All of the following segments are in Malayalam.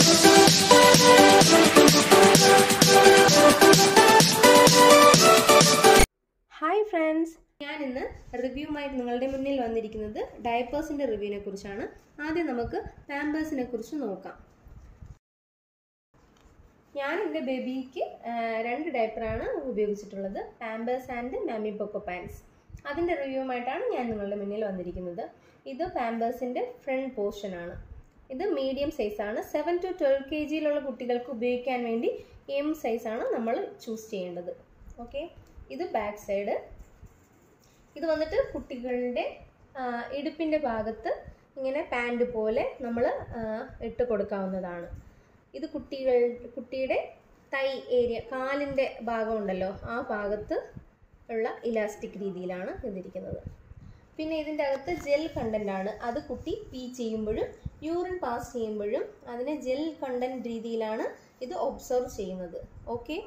ഹായ് ഫ്രണ്ട്സ് ഞാൻ ഇന്ന് റിവ്യൂമായിട്ട് നിങ്ങളുടെ മുന്നിൽ വന്നിരിക്കുന്നത് ഡയപ്പേഴ്സിന്റെ റിവ്യൂവിനെ കുറിച്ചാണ് ആദ്യം നമുക്ക് പാമ്പേഴ്സിനെ കുറിച്ച് നോക്കാം ഞാൻ എൻ്റെ ബേബിക്ക് രണ്ട് ഡയപ്പറാണ് ഉപയോഗിച്ചിട്ടുള്ളത് പാമ്പേഴ്സ് ആൻഡ് മാമി പൊക്കോ പാൻസ് അതിൻ്റെ റിവ്യൂമായിട്ടാണ് ഞാൻ നിങ്ങളുടെ മുന്നിൽ വന്നിരിക്കുന്നത് ഇത് പാമ്പേഴ്സിൻ്റെ ഫ്രണ്ട് പോർഷൻ ആണ് ഇത് മീഡിയം സൈസാണ് സെവൻ ടു ട്വൽവ് കെ ജിയിലുള്ള കുട്ടികൾക്ക് ഉപയോഗിക്കാൻ വേണ്ടി എം സൈസാണ് നമ്മൾ ചൂസ് ചെയ്യേണ്ടത് ഓക്കെ ഇത് ബാക്ക് സൈഡ് ഇത് വന്നിട്ട് കുട്ടികളുടെ ആ, ഇടുപ്പിൻ്റെ ഭാഗത്ത് ഇങ്ങനെ പാൻറ് പോലെ നമ്മൾ ഇട്ട് കൊടുക്കാവുന്നതാണ് ഇത് കുട്ടികൾ കുട്ടിയുടെ തൈ ഏരിയ കാലിൻ്റെ ഭാഗം ഉണ്ടല്ലോ ആ ഭാഗത്ത് ഉള്ള ഇലാസ്റ്റിക് രീതിയിലാണ് ഇതിരിക്കുന്നത് പിന്നെ ഇതിൻ്റെ അകത്ത് ജെൽ കണ്ടൻ്റ് ആണ് അത് കുട്ടി പീ ചെയ്യുമ്പോഴും യൂറിൻ പാസ് ചെയ്യുമ്പോഴും അതിനെ ജെൽ കണ്ടൻറ് രീതിയിലാണ് ഇത് ഒബ്സർവ് ചെയ്യുന്നത് ഓക്കെ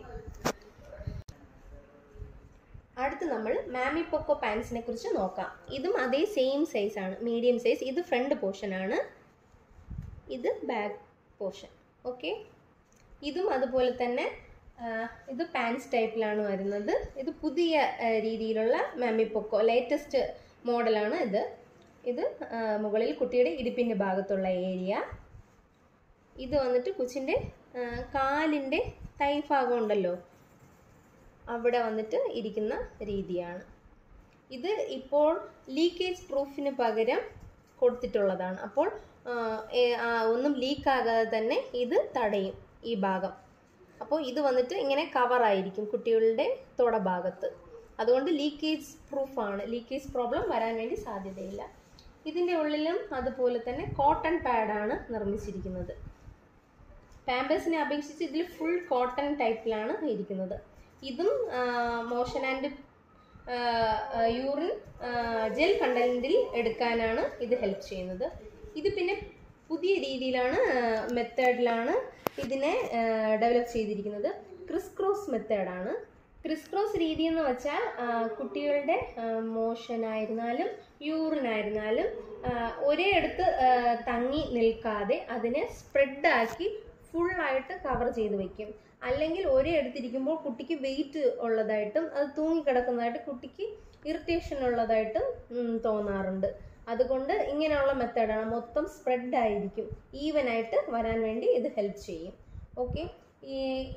അടുത്ത് നമ്മൾ മാമി പൊക്കോ പാൻസിനെ കുറിച്ച് നോക്കാം ഇതും അതേ സെയിം സൈസ് ആണ് മീഡിയം സൈസ് ഇത് ഫ്രണ്ട് പോർഷൻ ആണ് ഇത് ബാക്ക് പോർഷൻ ഓക്കെ ഇതും അതുപോലെ തന്നെ ആ, ഇത് പാൻസ് ടൈപ്പിലാണ് വരുന്നത് ഇത് പുതിയ ആ, രീതിയിലുള്ള മാമി പൊക്കോ ലേറ്റസ്റ്റ് മോഡലാണ് ഇത് ഇത് ആ, മുകളിൽ കുട്ടിയുടെ ഇടുപ്പിൻ്റെ ഭാഗത്തുള്ള ഏരിയ ഇത് വന്നിട്ട് കൊച്ചിൻ്റെ കാലിൻ്റെ തൈ ഭാഗം ഉണ്ടല്ലോ അവിടെ വന്നിട്ട് ഇരിക്കുന്ന രീതിയാണ് ഇത് ഇപ്പോൾ ലീക്കേജ് പ്രൂഫിന് പകരം കൊടുത്തിട്ടുള്ളതാണ് അപ്പോൾ ആ, ഏ- ആ, ഒന്നും ലീക്കാകാതെ തന്നെ ഇത് തടയും ഈ ഭാഗം അപ്പോൾ ഇത് വന്നിട്ട് ഇങ്ങനെ കവറായിരിക്കും കുട്ടികളുടെ തുട ഭാഗത്ത് അതുകൊണ്ട് ലീക്കേജ് പ്രൂഫാണ് ലീക്കേജ് പ്രോബ്ലം വരാൻ വേണ്ടി സാധ്യതയില്ല ഇതിൻ്റെ ഉള്ളിലും അതുപോലെ തന്നെ കോട്ടൺ പാഡാണ് നിർമ്മിച്ചിരിക്കുന്നത് പാമ്പേഴ്സിനെ അപേക്ഷിച്ച് ഇതിൽ ഫുൾ കോട്ടൺ ടൈപ്പിലാണ് ഇരിക്കുന്നത് ഇതും മോഷൻ ആൻഡ് യൂറിൻ ജെൽ കണ്ടന്റിൽ എടുക്കാനാണ് ഇത് ഹെൽപ്പ് ചെയ്യുന്നത് ഇത് പിന്നെ പുതിയ രീതിയിലാണ് മെത്തേഡിലാണ് ഇതിനെ ഡെവലപ്പ് ചെയ്തിരിക്കുന്നത് ക്രിസ് ക്രോസ് മെത്തേഡാണ് ക്രിസ് ക്രോസ് രീതി എന്ന് വെച്ചാൽ ആ, കുട്ടികളുടെ മോഷൻ ആയിരുന്നാലും യൂറിൻ ആയിരുന്നാലും ആ, ഒരേ അടുത്ത് ആ, തങ്ങി നിൽക്കാതെ അതിനെ സ്പ്രെഡാക്കി ഫുള്ളായിട്ട് കവർ ചെയ്ത് വെക്കും അല്ലെങ്കിൽ ഒരേ അടുത്തിരിക്കുമ്പോൾ കുട്ടിക്ക് വെയിറ്റ് ഉള്ളതായിട്ടും അത് തൂങ്ങിക്കിടക്കുന്നതായിട്ട് കുട്ടിക്ക് ഇറിറ്റേഷൻ ഉള്ളതായിട്ടും ഉം, തോന്നാറുണ്ട് അതുകൊണ്ട് ഇങ്ങനെയുള്ള മെത്തേഡാണ് മൊത്തം സ്പ്രെഡ് ആയിരിക്കും ഈവൻ ആയിട്ട് വരാൻ വേണ്ടി ഇത് ഹെൽപ്പ് ചെയ്യും ഓക്കെ ഈ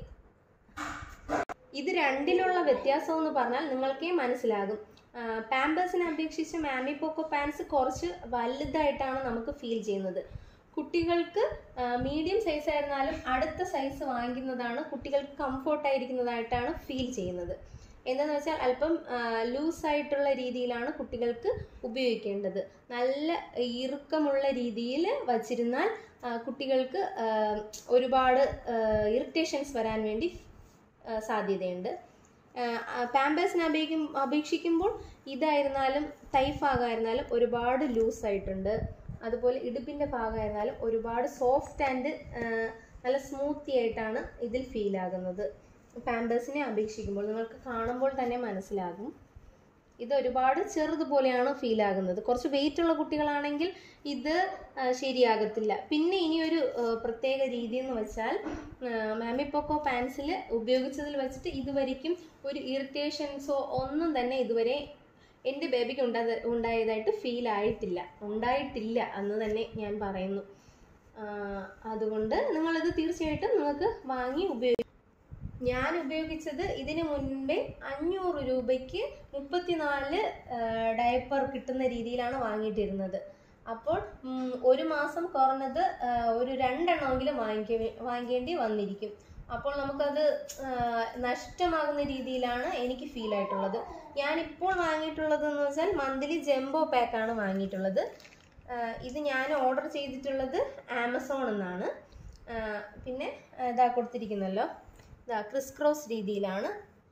ഇത് രണ്ടിലുള്ള വ്യത്യാസം എന്ന് പറഞ്ഞാൽ നിങ്ങൾക്കേ മനസ്സിലാകും പാമ്പേഴ്സിനെ അപേക്ഷിച്ച് മാമി പോക്കോ പാൻസ് കുറച്ച് വലുതായിട്ടാണ് നമുക്ക് ഫീൽ ചെയ്യുന്നത് കുട്ടികൾക്ക് മീഡിയം സൈസ് ആയിരുന്നാലും അടുത്ത സൈസ് വാങ്ങിക്കുന്നതാണ് കുട്ടികൾക്ക് കംഫോർട്ട് ആയിരിക്കുന്നതായിട്ടാണ് ഫീൽ ചെയ്യുന്നത് എന്താണെന്ന് വെച്ചാൽ അല്പം ലൂസായിട്ടുള്ള രീതിയിലാണ് കുട്ടികൾക്ക് ഉപയോഗിക്കേണ്ടത് നല്ല ഇറുക്കമുള്ള രീതിയിൽ വച്ചിരുന്നാൽ ആ, കുട്ടികൾക്ക് ആ, ഒരുപാട് ഇറിറ്റേഷൻസ് വരാൻ വേണ്ടി ആ, സാധ്യതയുണ്ട് പാമ്പേഴ്സിനെ അപേക്ഷിക്കും അപേക്ഷിക്കുമ്പോൾ ഇതായിരുന്നാലും തൈ ഭാഗമായിരുന്നാലും ഒരുപാട് ലൂസായിട്ടുണ്ട് അതുപോലെ ഇടുപ്പിൻ്റെ ഭാഗമായിരുന്നാലും ഒരുപാട് സോഫ്റ്റ് ആൻഡ് നല്ല സ്മൂത്തി ആയിട്ടാണ് ഇതിൽ ഫീൽ ആകുന്നത് പാമ്പേഴ്സിനെ അപേക്ഷിക്കുമ്പോൾ നിങ്ങൾക്ക് കാണുമ്പോൾ തന്നെ മനസ്സിലാകും ഇത് ഒരുപാട് ചെറുതുപോലെയാണ് ഫീൽ ആകുന്നത് കുറച്ച് വെയിറ്റ് ഉള്ള കുട്ടികളാണെങ്കിൽ ഇത് ആ, ശരിയാകത്തില്ല പിന്നെ ഇനിയൊരു ആ, പ്രത്യേക രീതി എന്ന് വെച്ചാൽ മാമി പൊക്കോ പാൻസിൽ ഉപയോഗിച്ചതിൽ വെച്ചിട്ട് ഇതുവരെയ്ക്കും ഒരു ഇറിറ്റേഷൻസോ ഒന്നും തന്നെ ഇതുവരെ എൻ്റെ ബേബിക്ക് ഉണ്ടാ ഉണ്ടായതായിട്ട് ഫീൽ ആയിട്ടില്ല ഉണ്ടായിട്ടില്ല എന്ന് തന്നെ ഞാൻ പറയുന്നു ആ, അതുകൊണ്ട് നിങ്ങളിത് തീർച്ചയായിട്ടും നിങ്ങൾക്ക് വാങ്ങി ഉപയോഗി ഞാൻ ഉപയോഗിച്ചത് ഇതിന് മുൻപേ അഞ്ഞൂറ് രൂപയ്ക്ക് മുപ്പത്തിനാല് ഡയപ്പർ കിട്ടുന്ന രീതിയിലാണ് വാങ്ങിയിട്ടിരുന്നത് അപ്പോൾ ഉം, ഒരു മാസം കുറഞ്ഞത് ആ, ഒരു രണ്ടെണ്ണമെങ്കിലും വാങ്ങിക്ക വാങ്ങിക്കേണ്ടി വന്നിരിക്കും അപ്പോൾ നമുക്കത് ആ, നഷ്ടമാകുന്ന രീതിയിലാണ് എനിക്ക് ഫീൽ ആയിട്ടുള്ളത് ഞാനിപ്പോൾ വാങ്ങിയിട്ടുള്ളത് എന്ന് വെച്ചാൽ മന്ത്ലി ജംബോ പാക്കാണ് വാങ്ങിയിട്ടുള്ളത് ആ, ഇത് ഞാൻ ഓർഡർ ചെയ്തിട്ടുള്ളത് ആമസോൺ എന്നാണ് ആ, പിന്നെ ആ, ഇതാ കൊടുത്തിരിക്കുന്നല്ലോ ഇതാ ക്രിസ് ക്രോസ് രീതിയിലാണ്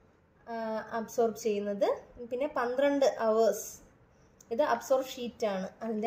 അബ്സോർബ് ചെയ്യുന്നത് പിന്നെ പന്ത്രണ്ട് അവേഴ്സ് ഇത് അബ്സോർബ് ഷീറ്റാണ് അതിൻ്റെ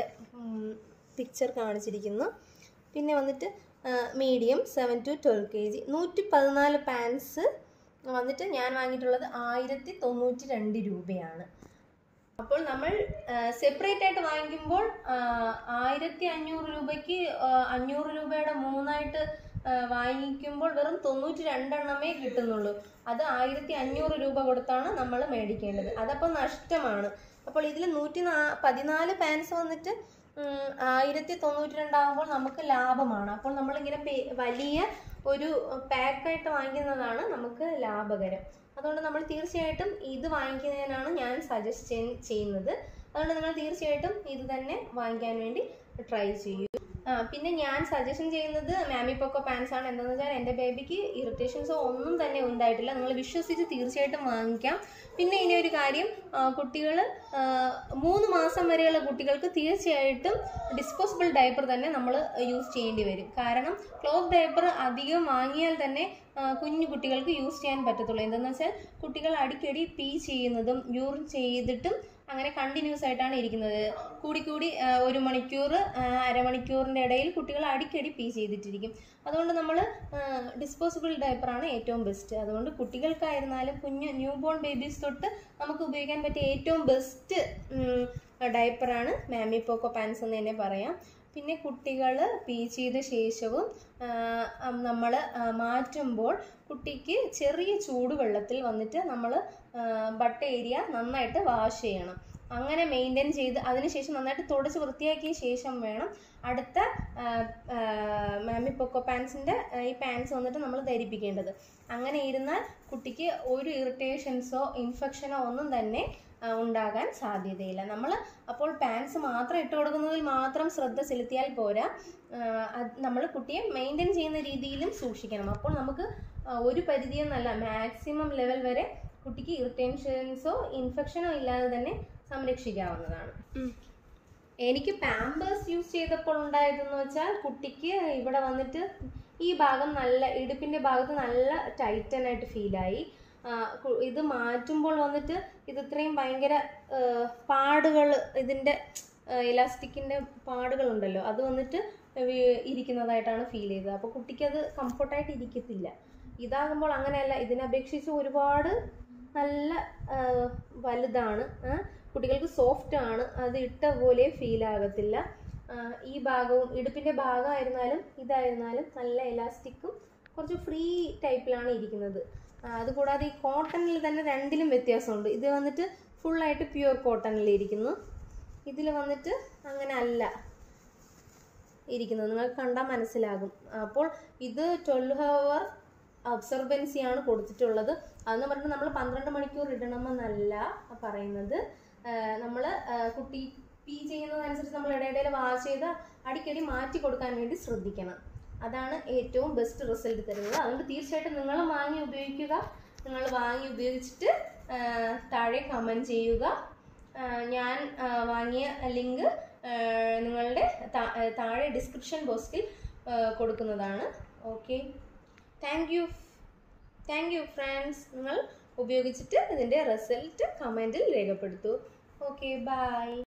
പിക്ചർ കാണിച്ചിരിക്കുന്നു പിന്നെ വന്നിട്ട് medium seven to twelve K G നൂറ്റി പതിനാല് പാൻസ് വന്നിട്ട് ഞാൻ വാങ്ങിയിട്ടുള്ളത് ആയിരത്തി തൊണ്ണൂറ്റി രണ്ട് രൂപയാണ് അപ്പോൾ നമ്മൾ സെപ്പറേറ്റ് ആയിട്ട് വാങ്ങിക്കുമ്പോൾ ആയിരത്തി അഞ്ഞൂറ് രൂപയ്ക്ക് ആ, അഞ്ഞൂറ് രൂപയുടെ മൂന്നായിട്ട് ആ, വാങ്ങിക്കുമ്പോൾ വെറും തൊണ്ണൂറ്റി രണ്ടെണ്ണമേ കിട്ടുന്നുള്ളൂ അത് ആയിരത്തി അഞ്ഞൂറ് രൂപ കൊടുത്താണ് നമ്മൾ മേടിക്കേണ്ടത് അതപ്പോൾ നഷ്ടമാണ് അപ്പോൾ ഇതിൽ നൂറ്റി നാ പതിനാല് പാൻസ് വന്നിട്ട് ഉം, ആയിരത്തി തൊണ്ണൂറ്റി രണ്ടാകുമ്പോൾ നമുക്ക് ലാഭമാണ് അപ്പോൾ നമ്മളിങ്ങനെ പേ- വലിയ ഒരു പാക്കായിട്ട് വാങ്ങിക്കുന്നതാണ് നമുക്ക് ലാഭകരം അതുകൊണ്ട് നമ്മൾ തീർച്ചയായിട്ടും ഇത് വാങ്ങിക്കുന്നതിനാണ് ഞാൻ സജസ്റ്റ് ചെയ്യുന്നത് അതുകൊണ്ട് നിങ്ങൾ തീർച്ചയായിട്ടും ഇത് തന്നെ വാങ്ങിക്കാൻ വേണ്ടി ട്രൈ ചെയ്യൂ ആ പിന്നെ ഞാൻ സജഷൻ ചെയ്യുന്നത് മാമി പോക്കോ പാൻസ് ആണ് എന്താണെന്ന് വെച്ചാൽ എൻ്റെ ബേബിക്ക് ഇറിറ്റേഷൻസോ ഒന്നും തന്നെ ഉണ്ടായിട്ടില്ല നിങ്ങൾ വിശ്വസിച്ച് തീർച്ചയായിട്ടും വാങ്ങിക്കാം പിന്നെ ഇനി ഒരു കാര്യം കുട്ടികൾ മൂന്ന് മാസം വരെയുള്ള കുട്ടികൾക്ക് തീർച്ചയായിട്ടും ഡിസ്പോസിബിൾ ഡയപ്പർ തന്നെ നമ്മൾ യൂസ് ചെയ്യേണ്ടി വരും കാരണം ക്ലോത്ത് ഡയപ്പർ അധികം വാങ്ങിയാൽ തന്നെ ആ, കുഞ്ഞു കുട്ടികൾക്ക് യൂസ് ചെയ്യാൻ പറ്റത്തുള്ളൂ എന്തെന്ന് വെച്ചാൽ കുട്ടികൾ അടിക്കടി പീ ചെയ്യുന്നതും യൂറിൻ ചെയ്തിട്ടും അങ്ങനെ കണ്ടിന്യൂസ് ആയിട്ടാണ് ഇരിക്കുന്നത് കൂടി കൂടി ആ, ഒരു മണിക്കൂർ ആ, അരമണിക്കൂറിൻ്റെ ഇടയിൽ കുട്ടികൾ അടിക്കടി പീ ചെയ്തിട്ടിരിക്കും അതുകൊണ്ട് നമ്മൾ ഡിസ്പോസിബിൾ ഡയപ്പറാണ് ഏറ്റവും ബെസ്റ്റ് അതുകൊണ്ട് കുട്ടികൾക്കായിരുന്നാലും കുഞ്ഞു ന്യൂ ബോൺ ബേബീസ് തൊട്ട് നമുക്ക് ഉപയോഗിക്കാൻ പറ്റിയ ഏറ്റവും ബെസ്റ്റ് ഡയപ്പറാണ് മാമി പോക്കോ പാൻസ് എന്ന് തന്നെ പറയാം പിന്നെ കുട്ടികൾ പീ ചെയ്ത ശേഷവും നമ്മൾ മാറ്റുമ്പോൾ കുട്ടിക്ക് ചെറിയ ചൂടുവെള്ളത്തിൽ വന്നിട്ട് നമ്മൾ ബട്ട ഏരിയ നന്നായിട്ട് വാഷ് ചെയ്യണം അങ്ങനെ മെയിൻറ്റെയിൻ ചെയ്ത് അതിനുശേഷം നന്നായിട്ട് തുടച്ച് വൃത്തിയാക്കിയ ശേഷം വേണം അടുത്ത മാമി പൊക്കോ പാൻസിൻ്റെ ഈ പാൻസ് വന്നിട്ട് നമ്മൾ ധരിപ്പിക്കേണ്ടത് അങ്ങനെ ഇരുന്നാൽ കുട്ടിക്ക് ഒരു ഇറിറ്റേഷൻസോ ഇൻഫെക്ഷനോ ഒന്നും തന്നെ ആ, ഉണ്ടാകാൻ സാധ്യതയില്ല നമ്മൾ അപ്പോൾ പാൻസ് മാത്രം ഇട്ട് കൊടുക്കുന്നതിൽ മാത്രം ശ്രദ്ധ ചെലുത്തിയാൽ പോരാ നമ്മൾ കുട്ടിയെ മെയിൻറ്റെയിൻ ചെയ്യുന്ന രീതിയിലും സൂക്ഷിക്കണം അപ്പോൾ നമുക്ക് ആ, ഒരു പരിധിയെന്നല്ല മാക്സിമം ലെവൽ വരെ കുട്ടിക്ക് ഇറിറ്റേഷൻസോ ഇൻഫെക്ഷനോ ഇല്ലാതെ തന്നെ സംരക്ഷിക്കാവുന്നതാണ് എനിക്ക് പാമ്പേഴ്സ് യൂസ് ചെയ്തപ്പോൾ ഉണ്ടായതെന്ന് വെച്ചാൽ കുട്ടിക്ക് ഇവിടെ വന്നിട്ട് ഈ ഭാഗം നല്ല ഇടുപ്പിൻ്റെ ഭാഗത്ത് നല്ല ടൈറ്റനായിട്ട് ഫീലായി ഇത് മാറ്റുമ്പോൾ വന്നിട്ട് ഇത് ഇത്രയും ഭയങ്കര പാടുകൾ ഇതിൻ്റെ ഇലാസ്റ്റിക്കിൻ്റെ പാടുകളുണ്ടല്ലോ അത് വന്നിട്ട് വി- ഇരിക്കുന്നതായിട്ടാണ് ഫീൽ ചെയ്തത് അപ്പോൾ കുട്ടിക്കത് കംഫർട്ടായിട്ട് ഇരിക്കത്തില്ല ഇതാകുമ്പോൾ അങ്ങനെയല്ല ഇതിനെ അപേക്ഷിച്ച് ഒരുപാട് നല്ല ആ, വലുതാണ് ആ, കുട്ടികൾക്ക് സോഫ്റ്റ് ആണ് അത് ഇട്ട പോലെ ഫീൽ ആകത്തില്ല ആ, ഈ ഭാഗവും ഇടുപ്പിൻ്റെ ഭാഗമായിരുന്നാലും ഇതായിരുന്നാലും നല്ല എലാസ്റ്റിക്കും കുറച്ച് ഫ്രീ ടൈപ്പിലാണ് ഇരിക്കുന്നത് ആ, അതുകൂടാതെ ഈ കോട്ടണിൽ തന്നെ രണ്ടിലും വ്യത്യാസമുണ്ട് ഇത് വന്നിട്ട് ഫുള്ളായിട്ട് പ്യുവർ കോട്ടണിൽ ഇരിക്കുന്നു ഇതിൽ വന്നിട്ട് അങ്ങനെ അല്ല ഇരിക്കുന്നത് നിങ്ങൾക്ക് കണ്ടാൽ മനസ്സിലാകും അപ്പോൾ ഇത് ട്വൽവ് ഹവർ അബ്സർബൻസി ആണ് കൊടുത്തിട്ടുള്ളത് അതെന്ന് പറഞ്ഞിട്ട് നമ്മൾ പന്ത്രണ്ട് മണിക്കൂർ ഇടണമെന്നല്ല പറയുന്നത് നമ്മൾ കുട്ടി പീ ചെയ്യുന്നതനുസരിച്ച് നമ്മൾ ഇടയിടയിൽ വാഷ് ചെയ്ത് അടിക്കടി മാറ്റി കൊടുക്കാൻ വേണ്ടി ശ്രദ്ധിക്കണം അതാണ് ഏറ്റവും ബെസ്റ്റ് റിസൾട്ട് തരുന്നത് അതുകൊണ്ട് തീർച്ചയായിട്ടും നിങ്ങൾ വാങ്ങി ഉപയോഗിക്കുക നിങ്ങൾ വാങ്ങി ഉപയോഗിച്ചിട്ട് ആ, താഴെ കമൻറ്റ് ചെയ്യുക ആ, ഞാൻ ആ, വാങ്ങിയ ലിങ്ക് നിങ്ങളുടെ താ- ആ, താഴെ ഡിസ്ക്രിപ്ഷൻ ബോക്സിൽ കൊടുക്കുന്നതാണ് okay thank you thank you friends നിങ്ങൾ ഉപയോഗിച്ചിട്ട് ഇതിൻ്റെ റിസൾട്ട് കമൻറ്റിൽ രേഖപ്പെടുത്തൂ ഓക്കെ ബൈ